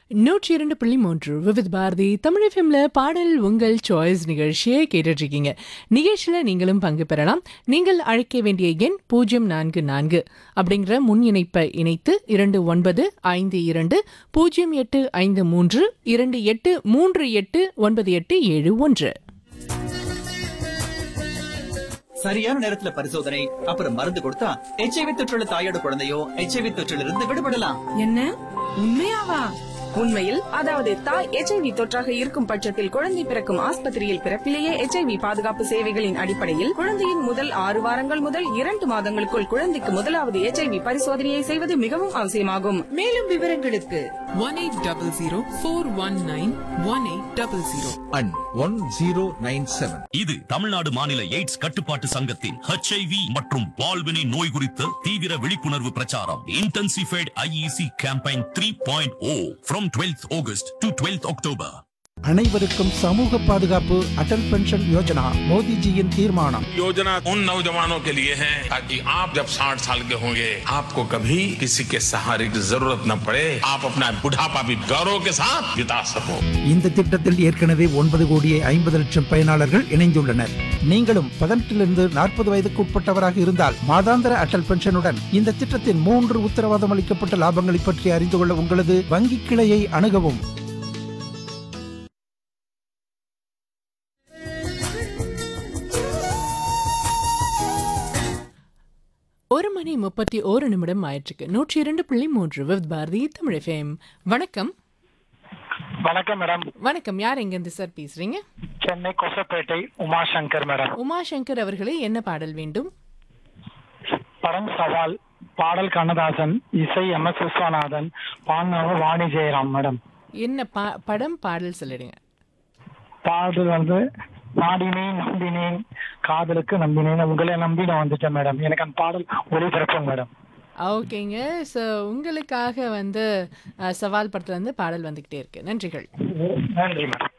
நூற்றி இரண்டு புள்ளி மூன்று விவித் பாரதி தமிழ் எஃப்எம்ல பாடல் உங்கள் சாய்ஸ் நிகழ்ச்சியை கேட்டுட்டு இருக்கீங்க நிகழ்ச்சியில் நீங்களும் பங்கு பெறலாம் நீங்கள் அழைக்க வேண்டிய எண் பூஜ்ஜியம் நான்கு நான்கு அப்படிங்கிற முன் இணைப்பை இணைத்து இரண்டு ஒன்பது ஐந்து இரண்டு பூஜ்ஜியம் எட்டு ஐந்து மூன்று இரண்டு எட்டு மூன்று எட்டு ஒன்பது எட்டு ஏழு ஒன்று சரியான நேரத்துல பரிசோதனை அப்புறம் மருந்து கொடுத்தா எச்ஐவி தொற்றுள்ள தாயோட குழந்தையோ எச்ஐவி தொற்றிலிருந்து விடுபடலாம் என்ன உண்மையாவா உண்மையில் அதாவது தாய் எச்ஐவி தொற்றாக இருக்கும் பட்சத்தில் குழந்தை பிறக்கும் ஆஸ்பத்திரியில் பிறப்பிலேயே எச்ஐவி பாதுகாப்பு சேவைகளின் அடிப்படையில் குழந்தையின் முதல் ஆறு வாரங்கள் முதல் இரண்டு மாதங்களுக்குள் குழந்தைக்கு முதலாவது எச்ஐவி பரிசோதனையை செய்வது மிகவும் அவசியமாகும் மேலும் விவரங்களுக்கு one eight double zero four one nine one eight double zero and 1097. இது தமிழ்நாடு மாநில எய்ட்ஸ் கட்டுப்பாட்டு சங்கத்தின் ஹெச்ஐவி மற்றும் பால்வினை நோய் குறித்த தீவிர விழிப்புணர்வு பிரச்சாரம் intensified IEC campaign three point O from twelfth August to twelfth October அனைவருக்கும் சமூக பாதுகாப்பு அடல் பென்ஷன் யோஜனா மோடிஜியின் தீர்மானம் योजना उन नौजवानों के लिए है ताकि आप जब 60 साल के होंगे आपको कभी किसी के सहारे की जरूरत न पड़े आप अपना बुढ़ापा भी गौरव के साथ बिता सको இந்த திட்டத்தில் ஏற்கனவே ஒன்பது கோடியே ஐம்பது லட்சம் பயனாளர்கள் இணைந்துள்ளனர் நீங்களும் பதினெட்டிலிருந்து நாற்பது வயதுக்கு உட்பட்டவராக இருந்தால் மாதாந்திர அடல் பென்ஷனுடன் இந்த திட்டத்தின் மூன்று உத்தரவாதம் அளிக்கப்பட்ட லாபங்களை பற்றி அறிந்து கொள்ள உங்களது வங்கி கிளையை அணுகவும் ஒரு மணி முப்பத்தி ஓரு நிமிடம் ஆயிற்றுக்கு நூற்றி இரண்டு புள்ளி மூன்று விவித் பாரதி தமிழ் எஃப்எம் வணக்கம் வணக்கம் மேடம் வணக்கம் யார் எங்கேருந்து சார் பேசுறீங்க சென்னை கொசப்பேட்டை உமாசங்கர் மேடம் உமாசங்கர் அவர்களே என்ன பாடல் வேண்டும் படம் சவால் பாடல் கண்ணதாசன் இசை எம் எஸ் விஸ்வநாதன் பாடினவங்க வாணி ஜெயராம் மேடம் என்ன பா படம் பாடல் சொல்லிடுங்க பாடல் வந்து நாடினேன் நம்பினேன் காதலுக்கு நம்பினேன் உங்களை நம்பி நான் வந்துட்டேன் மேடம் எனக்கு அந்த பாடல் ஒளிபரப்பும் மேடம் ஓகேங்க ஸோ உங்களுக்காக வந்து அஹ், சவால் படத்துல இருந்து பாடல் வந்துக்கிட்டே இருக்கு நன்றிகள் நன்றி மேடம்